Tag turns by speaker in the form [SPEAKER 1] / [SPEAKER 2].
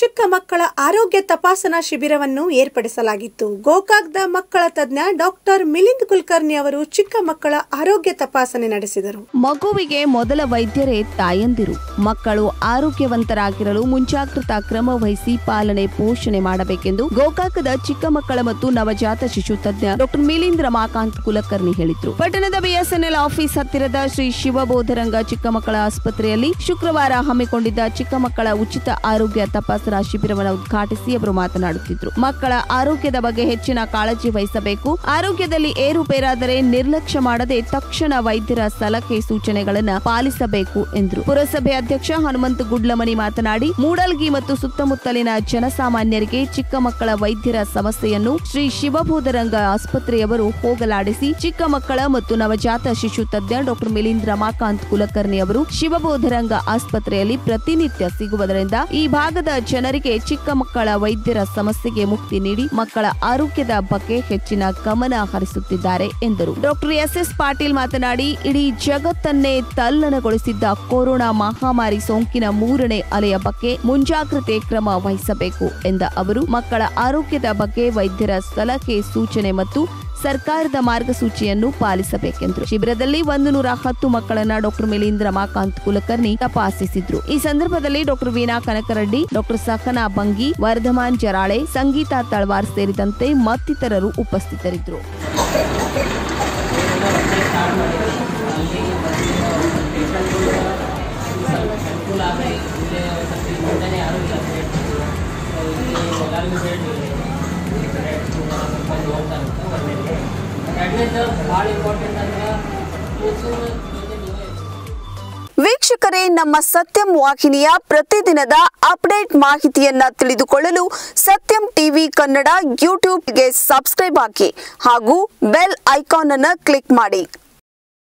[SPEAKER 1] ಚಿಕ್ಕ ಮಕ್ಕಳ ಆರೋಗ್ಯ ತಪಾಸಣಾ ಶಿಬಿರವನ್ನು ಏರ್ಪಡಿಸಲಾಗಿತ್ತು ಗೋಕಾಕ್ದ ಮಕ್ಕಳ ತಜ್ಞ ಡಾಕ್ಟರ್ ಮಿಲಿಂದ್ ಕುಲಕರ್ಣಿ ಅವರು ಚಿಕ್ಕ ಮಕ್ಕಳ ಆರೋಗ್ಯ ತಪಾಸಣೆ ನಡೆಸಿದರು
[SPEAKER 2] ಮಗುವಿಗೆ ಮೊದಲ ವೈದ್ಯರೇ ತಾಯಂದಿರು ಮಕ್ಕಳು ಆರೋಗ್ಯವಂತರಾಗಿರಲು ಮುಂಜಾಗ್ರತಾ ಕ್ರಮ ವಹಿಸಿ ಪಾಲನೆ ಪೋಷಣೆ ಮಾಡಬೇಕೆಂದು ಗೋಕಾಕದ ಚಿಕ್ಕ ಮಕ್ಕಳ ಮತ್ತು ನವಜಾತ ಶಿಶು ತಜ್ಞ ಡಾಕ್ಟರ್ ಮಿಲಿಂದ್ ರಮಾಕಾಂತ್ ಕುಲಕರ್ಣಿ ಹೇಳಿದ್ರು ಪಟ್ಟಣದ ಬಿಎಸ್ಎನ್ಎಲ್ ಆಫೀಸ್ ಹತ್ತಿರದ ಶ್ರೀ ಶಿವಬೋಧರಂಗ ಚಿಕ್ಕ ಮಕ್ಕಳ ಆಸ್ಪತ್ರೆಯಲ್ಲಿ ಶುಕ್ರವಾರ ಹಮ್ಮಿಕೊಂಡಿದ್ದ ಚಿಕ್ಕ ಮಕ್ಕಳ ಉಚಿತ ಆರೋಗ್ಯ ತಪಾಸಣಾ ಶಿಬಿರವನ್ನು ಉದ್ಘಾಟಿಸಿ ಅವರು ಮಾತನಾಡುತ್ತಿದ್ರು ಮಕ್ಕಳ ಆರೋಗ್ಯದ ಬಗ್ಗೆ ಹೆಚ್ಚಿನ ಕಾಳಜಿ ವಹಿಸಬೇಕು ಆರೋಗ್ಯದಲ್ಲಿ ಏರುಪೇರಾದರೆ ನಿರ್ಲಕ್ಷ್ಯ ಮಾಡದೆ ತಕ್ಷಣ ವೈದ್ಯರ ಸಲಹೆ ಸೂಚನೆಗಳನ್ನು ಪಾಲಿಸಬೇಕು ಎಂದರು ಪುರಸಭೆ ಅಧ್ಯಕ್ಷ ಹನುಮಂತ ಗುಡ್ಲಮನಿ ಮಾತನಾಡಿ ಮೂಡಲ್ಗಿ ಮತ್ತು ಸುತ್ತಮುತ್ತಲಿನ ಜನಸಾಮಾನ್ಯರಿಗೆ ಚಿಕ್ಕ ಮಕ್ಕಳ ವೈದ್ಯರ ಸಮಸ್ಯೆಯನ್ನು ಶ್ರೀ ಶಿವಬೋಧರಂಗ ಆಸ್ಪತ್ರೆಯವರು ಹೋಗಲಾಡಿಸಿ ಚಿಕ್ಕ ಮಕ್ಕಳ ಮತ್ತು ನವಜಾತ ಶಿಶು ತಜ್ಞ ಡಾಕ್ಟರ್ ಮಿಲಿಂದ್ ರಮಾಕಾಂತ್ ಕುಲಕರ್ಣಿ ಅವರು ಶಿವಬೋಧರಂಗ ಆಸ್ಪತ್ರೆಯಲ್ಲಿ ಪ್ರತಿನಿತ್ಯ ಸಿಗುವುದರಿಂದ ಈ ಭಾಗದ ಜನರಿಗೆ ಚಿಕ್ಕ ಮಕ್ಕಳ ವೈದ್ಯರ ಸಮಸ್ಯೆಗೆ ಮುಕ್ತಿ ನೀಡಿ ಮಕ್ಕಳ ಆರೋಗ್ಯದ ಬಗ್ಗೆ ಹೆಚ್ಚಿನ ಗಮನ ಹರಿಸುತ್ತಿದ್ದಾರೆ ಎಂದರು ಡಾಕ್ಟರ್ ಎಸ್ ಎಸ್ ಪಾಟೀಲ್ ಮಾತನಾಡಿ ಇಡೀ ಜಗತ್ತನ್ನೇ ತಲ್ಲಣಗೊಳಿಸಿದ್ದ ಕೊರೋನಾ ಮಹಾಮಾರಿ ಸೋಂಕಿನ ಮೂರನೇ ಅಲೆಯ ಬಗ್ಗೆ ಮುಂಜಾಗ್ರತೆ ಕ್ರಮ ವಹಿಸಬೇಕು ಎಂದ ಅವರು ಮಕ್ಕಳ ಆರೋಗ್ಯದ ಬಗ್ಗೆ ವೈದ್ಯರ ಸಲಹೆ ಸೂಚನೆ ಮತ್ತು ಸರ್ಕಾರದ ಮಾರ್ಗಸೂಚಿಯನ್ನು ಪಾಲಿಸಬೇಕೆಂದರು ಶಿಬಿರದಲ್ಲಿ ಒಂದು ನೂರ ಹತ್ತು ಮಕ್ಕಳನ್ನ ಡಾಕ್ಟರ್ ಮಿಲೀಂದ್ರ ರಮಾಕಾಂತ್ ಕುಲಕರ್ಣಿ ತಪಾಸಿಸಿದ್ರು ಈ ಸಂದರ್ಭದಲ್ಲಿ ಡಾಕ್ಟರ್ ವೀಣಾ ಕನಕರೆಡ್ಡಿ ಡಾಕ್ಟರ್ ಸಖನಾ ಬಂಗಿ ವರ್ಧಮಾನ್ ಜರಾಳೆ ಸಂಗೀತಾ ತಳವಾರ್ ಸೇರಿದಂತೆ ಮತ್ತಿತರರು ಉಪಸ್ಥಿತರಿದ್ದರು
[SPEAKER 3] ಅನುಕೂಲ ಆದರೆ ಇಲ್ಲೇ ಸ್ವಲ್ಪ ಮುಂಜಾನೆ ಯಾರೂ ಇಲ್ಲ ಇಲ್ಲಿ ಎಲ್ಲರಿಗೂ ಹೇಳಿ ಬಂದು ಹೋಗ್ತಾರೆ ಎರಡನೇದು ಭಾಳ ಇಂಪಾರ್ಟೆಂಟ್ ಅಂದ್ರೆ ಕೂಸು ಜೊತೆ ನೀವೇ
[SPEAKER 4] ವೀಕ್ಷಕರೇ ನಮ್ಮ ಸತ್ಯಂ ವಾಹಿನಿಯ ಪ್ರತಿದಿನದ ಅಪ್ಡೇಟ್ ಮಾಹಿತಿಯನ್ನ ತಿಳಿದುಕೊಳ್ಳಲು ಸತ್ಯಂ ಟಿವಿ ಕನ್ನಡ ಯೂಟ್ಯೂಬ್ಗೆ ಸಬ್ಸ್ಕ್ರೈಬ್ ಹಾಕಿ ಹಾಗೂ ಬೆಲ್ ಐಕಾನ್ ಅನ್ನು ಕ್ಲಿಕ್ ಮಾಡಿ